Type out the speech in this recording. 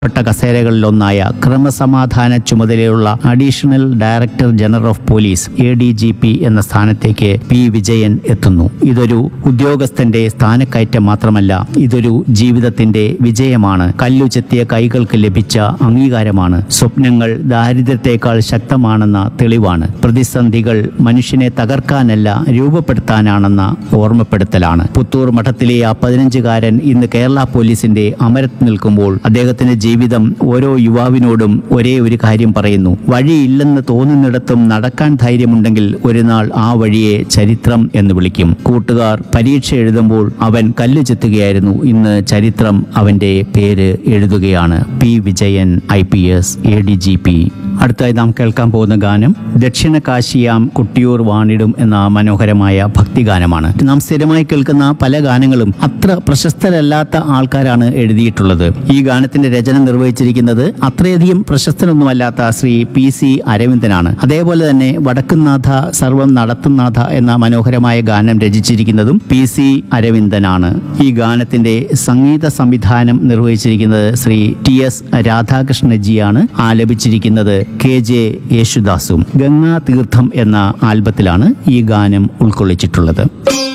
പ്പെട്ട കസേരകളിലൊന്നായ ക്രമസമാധാന ചുമതലയുള്ള additional director general of police A D G P എന്ന സ്ഥാനത്തേക്ക് പി വിജയൻ എത്തുന്നു ഇതൊരു ഉദ്യോഗസ്ഥന്റെ സ്ഥാനക്കയറ്റം മാത്രമല്ല ഇതൊരു ജീവിതത്തിന്റെ വിജയമാണ് കല്ലു ചെത്തിയ കൈകൾക്ക് ലഭിച്ച അംഗീകാരമാണ് സ്വപ്നങ്ങൾ ദാരിദ്ര്യത്തെക്കാൾ ശക്തമാണെന്ന തെളിവാണ് പ്രതിസന്ധികൾ മനുഷ്യനെ തകർക്കാനല്ല രൂപപ്പെടുത്താനാണെന്ന ഓർമ്മപ്പെടുത്തലാണ് പുത്തൂർ മഠത്തിലെ ആ പതിനഞ്ചുകാരൻ ഇന്ന് കേരള പോലീസിന്റെ അമരത്ത് നിൽക്കുമ്പോൾ അദ്ദേഹത്തിന്റെ ജീവിതം ഓരോ യുവാവിനോടും ഒരേ ഒരു കാര്യം പറയുന്നു വഴിയില്ലെന്ന് തോന്നുന്നിടത്തും നടക്കാൻ ധൈര്യമുണ്ടെങ്കിൽ ഒരു നാൾ ആ വഴിയെ ചരിത്രം എന്ന് വിളിക്കും കൂട്ടുകാർ പരീക്ഷ എഴുതുമ്പോൾ അവൻ കല്ല് ചെത്തുകയായിരുന്നു ഇന്ന് ചരിത്രം അവന്റെ പേര് എഴുതുകയാണ് P Vijayan I P S A D G P അടുത്തായി നാം കേൾക്കാൻ പോകുന്ന ഗാനം ദക്ഷിണ കാശിയാം കുട്ടിയൂർ വാണിടും എന്ന മനോഹരമായ ഭക്തിഗാനമാണ് നാം സ്ഥിരമായി കേൾക്കുന്ന പല ഗാനങ്ങളും അത്ര പ്രശസ്തരല്ലാത്ത ആൾക്കാരാണ് എഴുതിയിട്ടുള്ളത് ഈ ഗാനത്തിന്റെ രചന നിർവഹിച്ചിരിക്കുന്നത് അത്രയധികം പ്രശസ്തനൊന്നുമല്ലാത്ത ശ്രീ പി സി അരവിന്ദനാണ് അതേപോലെ തന്നെ വടക്കുന്നാഥ സർവം നടത്തുന്നാഥ എന്ന മനോഹരമായ ഗാനം രചിച്ചിരിക്കുന്നതും പി സി അരവിന്ദനാണ് ഈ ഗാനത്തിന്റെ സംഗീത സംവിധാനം നിർവഹിച്ചിരിക്കുന്നത് ശ്രീ ടി എസ് രാധാകൃഷ്ണജിയാണ് ആലപിച്ചിരിക്കുന്നത് കെ ജെ യേശുദാസും ഗംഗാ തീർത്ഥം എന്ന ആൽബത്തിലാണ് ഈ ഗാനം ഉൾക്കൊള്ളിച്ചിട്ടുള്ളത്